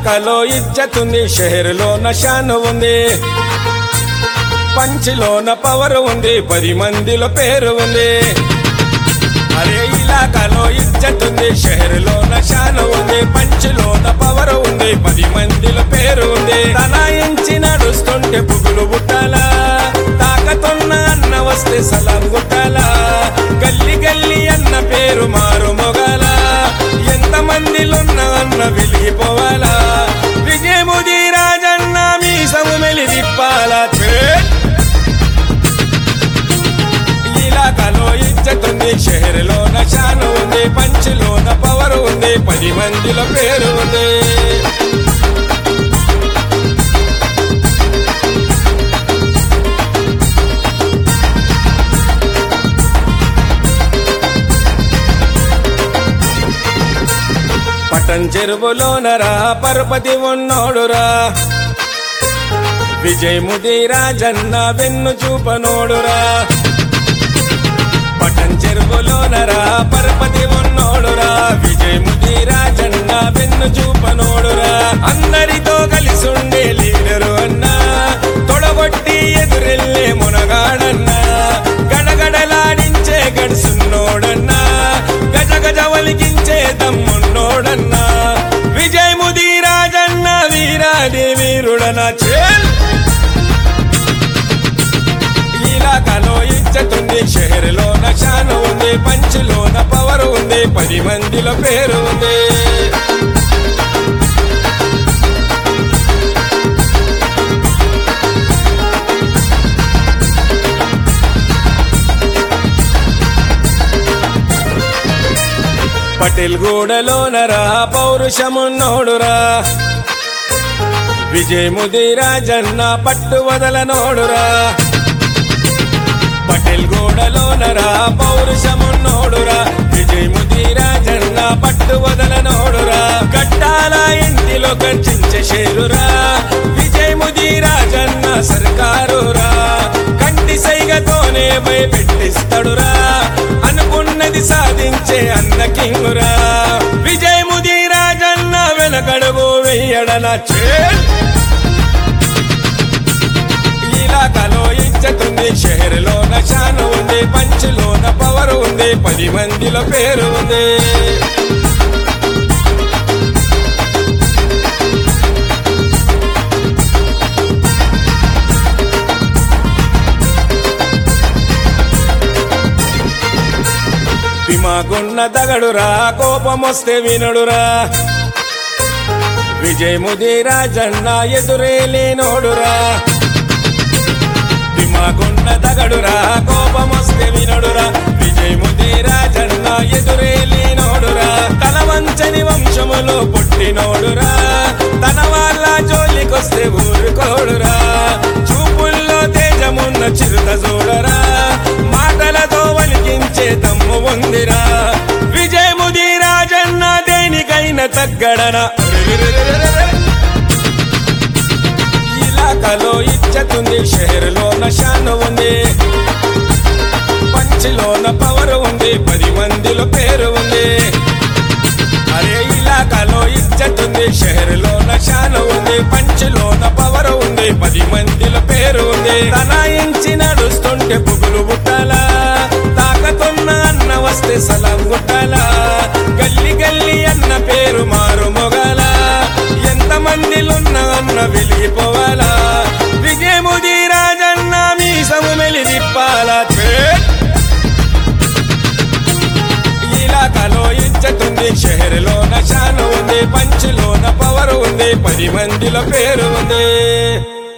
ఇలాకాలో ఇజ్జతుంది షెహర్లో నషాను ఉంది పంచిలోన పవర్ ఉంది పది మందిలో పేరు ఉంది అరే ఇలాకాలో ఇజ్జతుంది షెహర్లో నషాను ఉంది పంచిలోన పవర్ ఉంది పది మందిలో పేరు ఉంది తనాయించి నడుస్తుంటే పుగులు బుట్టాలా తాకతున్న అన్న వస్తే సలాం గుట్టాలా గల్లి గల్లి అన్న పేరు మారు మొగల ఎంత మందిలున్న అన్న వెలిగిపోవాలా విజయముది రాజన్న మీ సము మెలి తిప్పాలా ఛే! ఇలాకాలో ఇజ్జతుంది షెహర్లో నషాను ఉంది పంచిలోన పవర్ ఉంది పది మందిలో పేరు ఉంది పటం చెరువులోనరా పరపతి ఉన్నోడురా విజయముది రాజన్న వెన్ను చూపనోడురా పటం చెరువులోనరా పరపతి ఉన్నోడురా విజయముది రాజన్న వెన్ను చూపనోడురా అందరితో కలిసుండే లీడరు అన్నా తొడగొట్టి ఎదురెళ్ళే మునగాడన్నా గడగడలాడించే గడుసున్నోడన్నా గజ గజ వలిగించే దమ్మున్నోడన్నా విజయముది రాజన్న వీరాది వీరుడన చేల్ ఇలాకాలో ఇజ్జతుంది షెహర్లో నషాను ఉంది పంచిలోన పవర్ ఉంది పది మందిలో పేరు ఉంది పటేల్ గూడలోనరా పౌరుషమున్నోడురా విజయముది రాజన్న పట్టు వదలనోడురా పటేల్ గూడలోనరా పౌరుషమున్నోడురా విజయముది రాజన్న పట్టు వదలనోడురా గట్టాల ఇంటిలో గర్జించే షేరురా విజయముది రాజన్న సర్కారురా కంటి సైగతోనే భయపెట్టిస్తాడురా అనుకున్నది సాధించే అన్న కింగురా విజయముది రాజన్న వెనకడుగు వెయ్యడన చేల్ ఇలాకాలో ఇజ్జతుంది షెహర్లో నషాను ఉంది పంచిలోన పవర్ ఉంది పది మందిలో పేరు ఉంది దిమాగున్న దగడురా కోపమొస్తే వినడురా విజయముది రాజన్న ఎదురే లేనోడురా దిమాగున్న దగడురా కోపమొస్తే వినడురా విజయముది రాజన్న ఎదురే లేనోడురా తన వంచని వంశములో పుట్టినోడురా తన వాళ్ళ జోలికొస్తే ఊరుకోడురా చూపుల్లో తేజమున్న చిరుత చూడరా మాటలతో వలికించే దమ్ము ఉందిరా విజయముది రాజన్న దేనికైనా తగ్గడన ఇలాకాలో ఇచ్చతుంది షెహర్లో నషాను ఉంది పంచిలోన పవర్ ఉంది పది మందిలో పేరు ఉంది అరే ఇలాకాలో ఇచ్చతుంది షెహర్లో నషాను ఉంది పంచిలోన పవర్ ఉంది పది మందిలో పేరు ఉంది తనాయించి నడుస్తుంటే పుగులు బుట్టాలా తాకతున్న అన్న వస్తే సలాం గుట్టాలా గల్లి గల్లి అన్న పేరు మారు మొగల ఎంత మందిలున్న అన్న వెలిగిపోవాలా విజయముది రాజన్న మీ సము మెలి తిప్పాలా ఛే! ఇలాకాలో ఇచ్చతుంది షెహర్లో నషాను ఉంది పంచిలోన పవర్ ఉంది పది మందిలో పేరు